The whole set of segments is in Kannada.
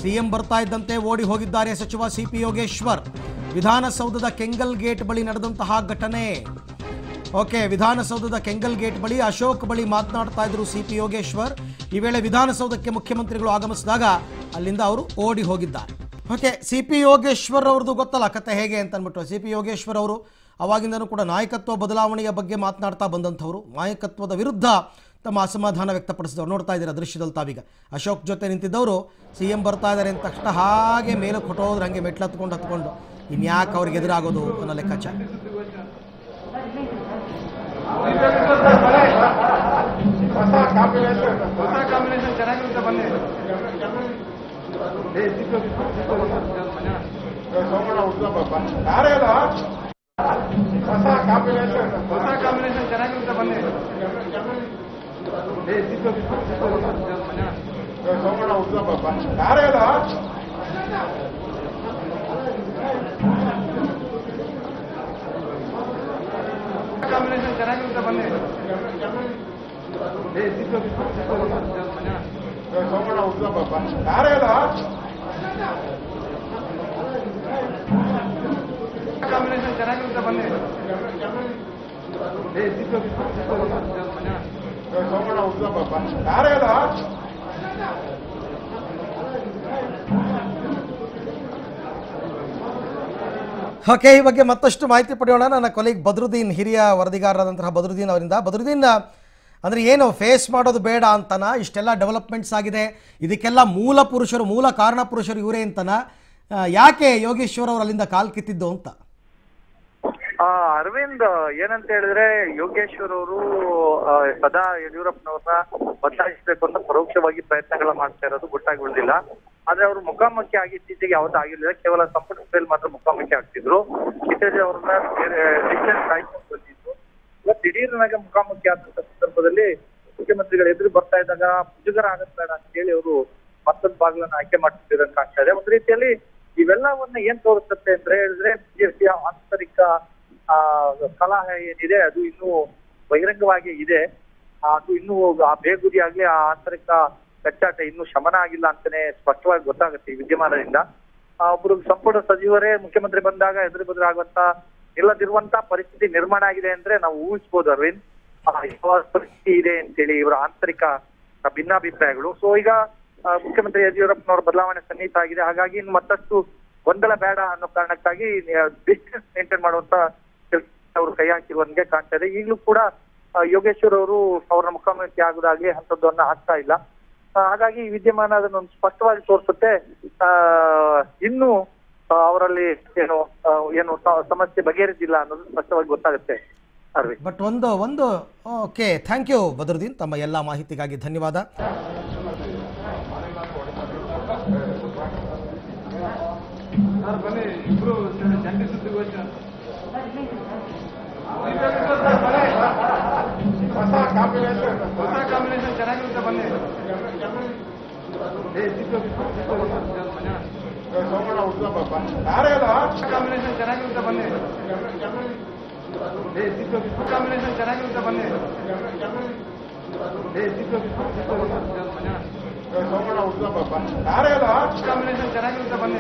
ಸಿಎಂ ಬರ್ತಾ ಇದ್ದಂತೆ ಓಡಿ ಹೋಗಿದ್ದಾರೆ ಸಚಿವ ಸಿಪಿ ಯೋಗೇಶ್ವರ್ ವಿಧಾನಸೌಧದ ಕೆಂಗಲ್ ಗೇಟ್ ಬಳಿ ನಡೆದಂತಹ ಘಟನೆ ಓಕೆ ವಿಧಾನಸೌಧದ ಕೆಂಗಲ್ ಗೇಟ್ ಬಳಿ ಅಶೋಕ್ ಬಳಿ ಮಾತನಾಡ್ತಾ ಇದ್ರು ಸಿ ಪಿ ಯೋಗೇಶ್ವರ್ ಈ ವೇಳೆ ವಿಧಾನಸೌಧಕ್ಕೆ ಮುಖ್ಯಮಂತ್ರಿಗಳು ಆಗಮಿಸಿದಾಗ ಅಲ್ಲಿಂದ ಅವರು ಓಡಿ ಹೋಗಿದ್ದಾರೆ ಓಕೆ ಸಿ ಪಿ ಯೋಗೇಶ್ವರ್ ಅವ್ರದ್ದು ಗೊತ್ತಲ್ಲ ಕತೆ ಹೇಗೆ ಅಂತ ಅಂದ್ಬಿಟ್ಟು ಸಿ ಪಿ ಯೋಗೇಶ್ವರ್ ಅವರು ಅವಾಗಿಂದನೂ ಕೂಡ ನಾಯಕತ್ವ ಬದಲಾವಣೆಯ ಬಗ್ಗೆ ಮಾತನಾಡ್ತಾ ಬಂದಂಥವ್ರು ನಾಯಕತ್ವದ ವಿರುದ್ಧ ತಮ್ಮ ಅಸಮಾಧಾನ ವ್ಯಕ್ತಪಡಿಸಿದವರು ನೋಡ್ತಾ ಇದ್ದೀರಾ ದೃಶ್ಯದಲ್ಲಿ ತಾವೀಗ ಅಶೋಕ್ ಜೊತೆ ನಿಂತಿದ್ದವರು ಸಿ ಎಂ ಬರ್ತಾ ಇದ್ದಾರೆ ಅಂತ ತಕ್ಷಣ ಹಾಗೆ ಮೇಲೆ ಕೊಟ್ಟೋದ್ರೆ ಹಂಗೆ ಮೆಟ್ಲು ಹತ್ಕೊಂಡು ಹತ್ಕೊಂಡು ಇನ್ಯಾಕೆ ಅವ್ರಿಗೆ ಎದುರಾಗೋದು ಅನ್ನೋ ಲೆಕ್ಕಾಚಾರ ಹೊಸ ಕಾಂಬಿನೇಷನ್ ಹೊಸ ಕಾಂಬಿನೇಷನ್ ಚೆನ್ನಾಗಿರುತ್ತೆ ಬನ್ನಿ ಸೋಮಣ್ಣ ಉದ್ಯಮ ಯಾರೇ ಅಲ್ಲ ಹೊಸ ಕಾಂಬಿನೇಷನ್ ಹೊಸ ಕಾಂಬಿನೇಷನ್ ಚೆನ್ನಾಗಿರುತ್ತೆ ಬನ್ನಿ ಸೋಮಣ್ಣ ಉದ್ಯಮ ಯಾರೇ ಅಲ್ಲ ಕಾಂಬಿನೇಷನ್ ಚೆನ್ನಾಗಿರುತ್ತೆ ಬನ್ನಿ ಸೋಮಣ್ಣ ಉದ್ಯಮ ಯಾರೇ ಅಲ್ಲ ಕಾಂಬಿನೇಷನ್ ಚೆನ್ನಾಗಿರುತ್ತೆ ಬನ್ನಿ ಸೋಮಣ್ಣ ಉದ್ಯಮ ಯಾರೇ ಅಲ್ಲ ಓಕೆ ಈ ಬಗ್ಗೆ ಮತ್ತಷ್ಟು ಮಾಹಿತಿ ಪಡೆಯೋಣ ನನ್ನ ಕೊಲೀಗ್ ಬದ್ರುದ್ದೀನ್ ಹಿರಿಯ ವರದಿಗಾರರಾದಂತಹ ಬದ್ರುದ್ದೀನ್ ಅವರಿಂದ ಬದ್ರುದ್ದೀನ್ ಅಂದರೆ ಏನು ಫೇಸ್ ಮಾಡೋದು ಬೇಡ ಅಂತನ ಇಷ್ಟೆಲ್ಲ ಡೆವಲಪ್ಮೆಂಟ್ಸ್ ಆಗಿದೆ ಇದಕ್ಕೆಲ್ಲ ಮೂಲ ಪುರುಷರು ಮೂಲ ಕಾರಣ ಪುರುಷರು ಇವರೇ ಅಂತನ ಆ, ಯಾಕೆ ಯೋಗೇಶ್ವರ್ ಅವರು ಅಲ್ಲಿಂದ ಕಾಲ್ ಕಿತ್ತಿದ್ದು ಅಂತ ಆ, ಅರವಿಂದ್ ಏನಂತ ಹೇಳಿದ್ರೆ ಯೋಗೇಶ್ವರ್ ಅವರು ಸದಾ ಯಡಿಯೂರಪ್ಪನವ್ರನ್ನ ಬದಲಾಯಿಸಬೇಕು ಅಂತ ಪರೋಕ್ಷವಾಗಿ ಪ್ರಯತ್ನಗಳ ಮಾಡ್ತಾ ಇರೋದು ಗೊತ್ತಾಗಿ ಉಳಿದಿಲ್ಲ ಆದ್ರೆ ಅವರು ಮುಖಾಮುಖಿ ಆಗಿ ಇತ್ತೀಚೆಗೆ ಯಾವತ್ತೂ ಆಗಿರ್ಲಿಲ್ಲ ಕೇವಲ ಸಂಪುಟ ಸಭೆಯಲ್ಲಿ ಮಾತ್ರ ಮುಖಾಮುಖಿ ಆಗ್ತಿದ್ರು ಇತ್ತೀಚೆಗೆ ಅವ್ರನ್ನ ಡಿಸ್ಟೆನ್ಸ್ ಕಾಯ್ಕೊಂಡು ಬಂದಿದ್ರು ಇವತ್ತು ದಿಢೀರ್ನಾಗ ಮುಖಾಮುಖಿ ಆದಂತ ಸಂದರ್ಭದಲ್ಲಿ ಮುಖ್ಯಮಂತ್ರಿಗಳು ಎದುರು ಬರ್ತಾ ಇದ್ದಾಗ ಮುಜುಗರ ಆಗದ್ ಬೇಡ ಅಂತ ಹೇಳಿ ಅವರು ಮತ್ತೊಂದು ಭಾಗಗಳನ್ನ ಆಯ್ಕೆ ಮಾಡ್ತಿದ್ದಾರೆ ಕಾಣ್ತಾ ಇದೆ ಒಂದ್ ರೀತಿಯಲ್ಲಿ ಇವೆಲ್ಲವನ್ನ ಏನ್ ತೋರಿಸುತ್ತೆ ಅಂದ್ರೆ ಹೇಳಿದ್ರೆ ಬಿಜೆಪಿಯ ಆಂತರಿಕ ಆ ಕಲಹ ಏನಿದೆ ಅದು ಇನ್ನೂ ಬಹಿರಂಗವಾಗಿ ಇದೆ ಆ, ಅದು ಇನ್ನೂ ಆ ಬೇಗುದಿ ಆಗ್ಲಿ ಆ ಆಂತರಿಕ ಕಚ್ಚಾಟ ಇನ್ನೂ ಶಮನ ಆಗಿಲ್ಲ ಅಂತಾನೆ ಸ್ಪಷ್ಟವಾಗಿ ಗೊತ್ತಾಗುತ್ತೆ ಈ ವಿದ್ಯಮಾನದಿಂದ ಆ, ಒಬ್ರು ಸಂಪುಟ ಸಚಿವರೇ ಮುಖ್ಯಮಂತ್ರಿ ಬಂದಾಗ ಎದುರು ಬದುರು ಆಗುವಂತ ಇಲ್ಲದಿರುವಂತ ಪರಿಸ್ಥಿತಿ ನಿರ್ಮಾಣ ಆಗಿದೆ ಅಂದ್ರೆ ನಾವು ಊಹಿಸ್ಬೋದು ಅರವಿಂದ್ ಆ, ಯಾವ ಪರಿಸ್ಥಿತಿ ಇದೆ ಅಂತೇಳಿ ಇವರ ಆಂತರಿಕ ಭಿನ್ನಾಭಿಪ್ರಾಯಗಳು ಸೊ ಈಗ ಆ, ಮುಖ್ಯಮಂತ್ರಿ ಯಡಿಯೂರಪ್ಪನವರ ಬದಲಾವಣೆ ಸನ್ನಿಹಿತ ಆಗಿದೆ ಹಾಗಾಗಿ ಇನ್ನು ಮತ್ತಷ್ಟು ಗೊಂದಲ ಬೇಡ ಅನ್ನೋ ಕಾರಣಕ್ಕಾಗಿ ಡಿಸ್ಟೆನ್ಸ್ ಮೇಂಟೈನ್ ಮಾಡುವಂತ ಕೆಲಸ ಅವರು ಕೈ ಹಾಕಿರುವಂಗೆ ಕಾಣ್ತಾ ಇದೆ ಈಗಲೂ ಕೂಡ ಆ, ಯೋಗೇಶ್ವರ್ ಅವರು ಅವರ ಮುಖಾಮುಖಿ ಆಗುದಾಗ್ಲಿ ಅಂತದ್ದನ್ನ ಆಗ್ತಾ ಇಲ್ಲ ಆ, ಹಾಗಾಗಿ ಈ ವಿದ್ಯಮಾನ ಅದನ್ನೊಂದು ಸ್ಪಷ್ಟವಾಗಿ ತೋರಿಸುತ್ತೆ ಆ ಇನ್ನು ಆ, ಅವರಲ್ಲಿ ಏನು ಆ, ಏನು ಸ- ಸಮಸ್ಯೆ ಬಗೆಹರಿದಿಲ್ಲ ಅನ್ನೋದು ಸ್ಪಷ್ಟವಾಗಿ ಗೊತ್ತಾಗುತ್ತೆ ಅರವಿಂದ್ ಬಟ್ ಒಂದು ಒಂದು ಓಕೆ ಥ್ಯಾಂಕ್ ಯು ಬದ್ರುದ್ದೀನ್ ತಮ್ಮ ಎಲ್ಲ ಮಾಹಿತಿಗಾಗಿ ಧನ್ಯವಾದ ಸರ್ ಬನ್ನಿ ಇಬ್ರು ಜಂಟಿ ಸುದ್ದಿಗೋಷ್ಠಿ ಹೊಸ ಕಾಂಬಿನೇಷನ್ ಹೊಸ ಕಾಂಬಿನೇಷನ್ ಚೆನ್ನಾಗಿರುತ್ತೆ ಬನ್ನಿ ಸೋಮಣ್ಣ ಉದ್ಯಮ ಯಾರೇ ಅಲ್ಲ ಕಾಂಬಿನೇಷನ್ ಚೆನ್ನಾಗಿರುತ್ತೆ ಬನ್ನಿ ಕಾಂಬಿನೇಷನ್ ಚೆನ್ನಾಗಿರುತ್ತೆ ಬನ್ನಿ ಸೋಮಣ್ಣ ಉದ್ಯಮ ಯಾರೇ ಅಲ್ಲ ಕಾಂಬಿನೇಷನ್ ಚೆನ್ನಾಗಿರುತ್ತೆ ಬನ್ನಿ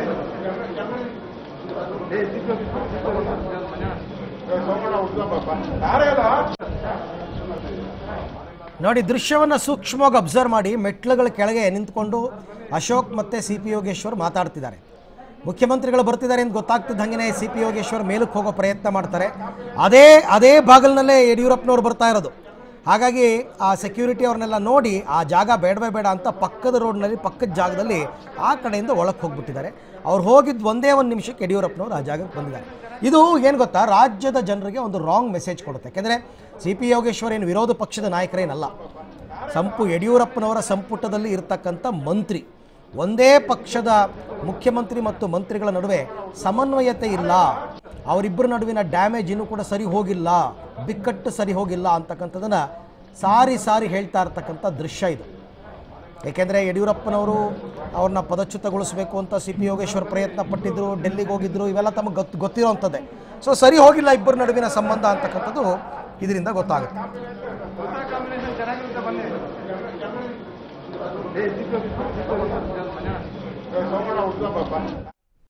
ಸೋಮಣ್ಣ ಉದ್ಯಮ ಯಾರೇ ಅಲ್ಲ ನೋಡಿ ದೃಶ್ಯವನ್ನು ಸೂಕ್ಷ್ಮವಾಗಿ ಅಬ್ಸರ್ವ್ ಮಾಡಿ ಮೆಟ್ಲುಗಳ ಕೆಳಗೆ ನಿಂತ್ಕೊಂಡು ಅಶೋಕ್ ಮತ್ತು ಸಿ ಪಿ ಯೋಗೇಶ್ವರ್ ಮಾತಾಡ್ತಿದ್ದಾರೆ ಮುಖ್ಯಮಂತ್ರಿಗಳು ಬರ್ತಿದ್ದಾರೆ ಅಂತ ಗೊತ್ತಾಗ್ತಿದ್ದ ಹಾಗೆ ಸಿ ಪಿ ಯೋಗೇಶ್ವರ್ ಮೇಲಕ್ಕೆ ಹೋಗೋ ಪ್ರಯತ್ನ ಮಾಡ್ತಾರೆ ಅದೇ ಅದೇ ಬಾಗಿಲಿನಲ್ಲೇ ಯಡಿಯೂರಪ್ಪನವ್ರು ಬರ್ತಾ ಇರೋದು ಹಾಗಾಗಿ ಆ ಸೆಕ್ಯೂರಿಟಿ ಅವ್ರನ್ನೆಲ್ಲ ನೋಡಿ ಆ ಜಾಗ ಬೇಡವೇ ಬೇಡ ಅಂತ ಪಕ್ಕದ ರೋಡ್ನಲ್ಲಿ ಪಕ್ಕದ ಜಾಗದಲ್ಲಿ ಆ ಕಡೆಯಿಂದ ಒಳಕ್ಕೆ ಹೋಗ್ಬಿಟ್ಟಿದ್ದಾರೆ ಅವ್ರು ಹೋಗಿದ್ದು ಒಂದೇ ಒಂದು ನಿಮಿಷಕ್ಕೆ ಯಡಿಯೂರಪ್ಪನವ್ರು ಆ ಜಾಗಕ್ಕೆ ಬಂದಿದ್ದಾರೆ ಇದು ಏನು ಗೊತ್ತಾ ರಾಜ್ಯದ ಜನರಿಗೆ ಒಂದು ರಾಂಗ್ ಮೆಸೇಜ್ ಕೊಡುತ್ತೆ ಯಾಕೆಂದರೆ ಸಿ ಪಿ ಯೋಗೇಶ್ವರ್ ಏನು ವಿರೋಧ ಪಕ್ಷದ ನಾಯಕರೇನಲ್ಲ ಸಂಪು ಯಡಿಯೂರಪ್ಪನವರ ಸಂಪುಟದಲ್ಲಿ ಇರ್ತಕ್ಕಂಥ ಮಂತ್ರಿ ಒಂದೇ ಪಕ್ಷದ ಮುಖ್ಯಮಂತ್ರಿ ಮತ್ತು ಮಂತ್ರಿಗಳ ನಡುವೆ ಸಮನ್ವಯತೆ ಇಲ್ಲ ಅವರಿಬ್ಬರ ನಡುವಿನ ಡ್ಯಾಮೇಜ್ ಇನ್ನೂ ಕೂಡ ಸರಿ ಹೋಗಿಲ್ಲ ಬಿಕ್ಕಟ್ಟು ಸರಿ ಹೋಗಿಲ್ಲ ಅಂತಕ್ಕಂಥದ್ದನ್ನು ಸಾರಿ ಸಾರಿ ಹೇಳ್ತಾ ಇರ್ತಕ್ಕಂಥ ದೃಶ್ಯ ಇದು ಏಕೆಂದರೆ ಯಡಿಯೂರಪ್ಪನವರು ಅವ್ರನ್ನ ಪದಚ್ಯುತಗೊಳಿಸಬೇಕು ಅಂತ ಸಿ ಪಿ ಯೋಗೇಶ್ವರ್ ಪ್ರಯತ್ನ ಪಟ್ಟಿದ್ರು ಡೆಲ್ಲಿಗೆ ಹೋಗಿದ್ರು ಇವೆಲ್ಲ ತಮಗೆ ಗೊತ್ತು ಗೊತ್ತಿರೋವಂಥದ್ದೇ ಸೊ ಸರಿ ಹೋಗಿಲ್ಲ ಇಬ್ಬರ ನಡುವಿನ ಸಂಬಂಧ ಅಂತಕ್ಕಂಥದ್ದು ಇದರಿಂದ ಗೊತ್ತಾಗುತ್ತೆ ಹೊಸ ಕಾಂಬಿನೇಷನ್ ಚೆನ್ನಾಗಿರುತ್ತೆ ಬನ್ನಿ ಸೋಮಣ್ಣ ಉಳ್ಕೊಂಬಪ್ಪ